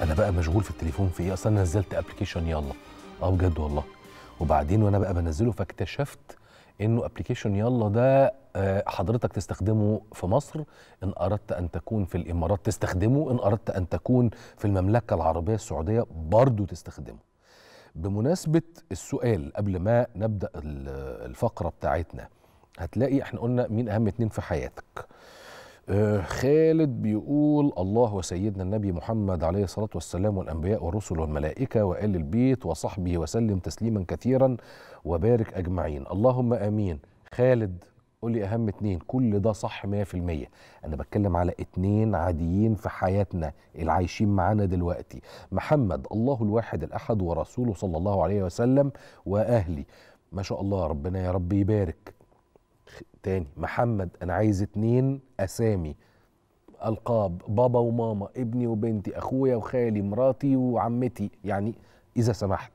انا بقى مشغول في التليفون في ايه اصلا نزلت ابلكيشن يلا اه بجد والله وبعدين وانا بقى بنزله فاكتشفت انه ابلكيشن يلا ده آه، حضرتك تستخدمه في مصر ان اردت ان تكون في الامارات تستخدمه ان اردت ان تكون في المملكه العربيه السعوديه برضو تستخدمه بمناسبه السؤال قبل ما نبدا ال- الفقره بتاعتنا هتلاقي احنا قلنا مين اهم اتنين في حياتك آه، خالد بيقول الله وسيدنا النبي محمد عليه الصلاة والسلام والأنبياء والرسل والملائكة وآل البيت وصحبه وسلم تسليما كثيرا وبارك أجمعين اللهم آمين خالد قول لي أهم اتنين كل ده صح 100% أنا بتكلم على اتنين عاديين في حياتنا اللي عايشين معانا دلوقتي محمد الله الواحد الأحد ورسوله صلى الله عليه وسلم وأهلي ما شاء الله ربنا يا رب يبارك تاني محمد انا عايز اتنين اسامي القاب بابا وماما ابني وبنتي اخويا وخالي مراتي وعمتي يعني اذا سمحت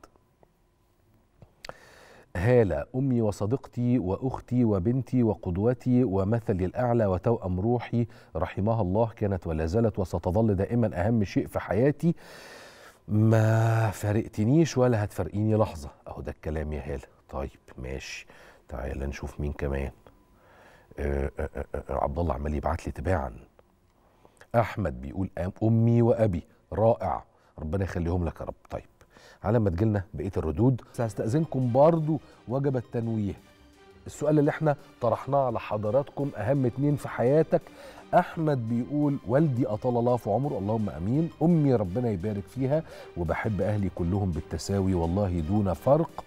هالة أمي وصديقتي وأختي وبنتي وقدوتي ومثلي الأعلى وتوأم روحي رحمها الله كانت ولا زالت وستظل دائما أهم شيء في حياتي ما فارقتنيش ولا هتفرقيني لحظة أهو ده الكلام يا هالة طيب ماشي تعال نشوف مين كمان آه، آه، آه، آه، عبد الله عمال يبعت لي تباعا احمد بيقول أم- امي وابي رائع ربنا يخليهم لك يا رب طيب على ما تجيلنا بقيه الردود بس هستاذنكم برضو وجب التنويه السؤال اللي احنا طرحناه على حضراتكم اهم اتنين في حياتك احمد بيقول والدي اطال الله في عمره اللهم امين امي ربنا يبارك فيها وبحب اهلي كلهم بالتساوي والله دون فرق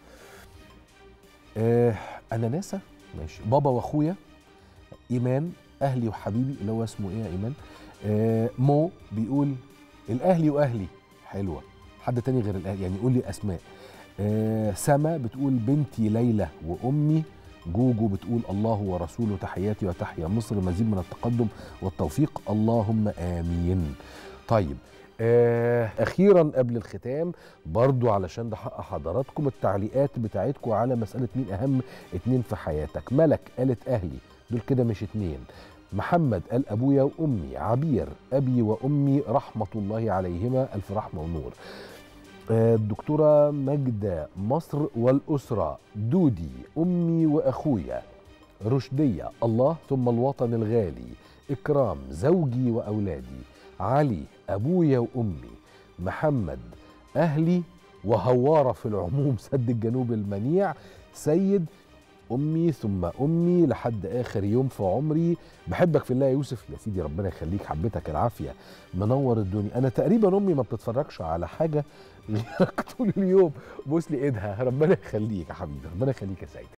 آه انا ناسا ماشي بابا واخويا ايمان اهلي وحبيبي اللي هو اسمه ايه يا ايمان آه مو بيقول الاهلي واهلي حلوه حد تاني غير الاهلي يعني قول لي اسماء آه سما بتقول بنتي ليلى وامي جوجو بتقول الله ورسوله تحياتي وتحيا مصر مزيد من التقدم والتوفيق اللهم امين طيب آه اخيرا قبل الختام برضو علشان ده حق حضراتكم التعليقات بتاعتكم على مساله مين اهم اتنين في حياتك ملك قالت اهلي دول كده مش اتنين محمد قال ابويا وامي عبير ابي وامي رحمه الله عليهما الف رحمه ونور آه، الدكتوره ماجده مصر والاسره دودي امي واخويا رشديه الله ثم الوطن الغالي اكرام زوجي واولادي علي ابويا وامي محمد اهلي وهواره في العموم سد الجنوب المنيع سيد امي ثم امي لحد اخر يوم في عمري بحبك في الله يا يوسف يا سيدي ربنا يخليك حبيتك العافيه منور الدنيا انا تقريبا امي ما بتتفرجش على حاجه غيرك طول اليوم بوس لي ايدها ربنا يخليك يا حبيبي ربنا يخليك يا سيد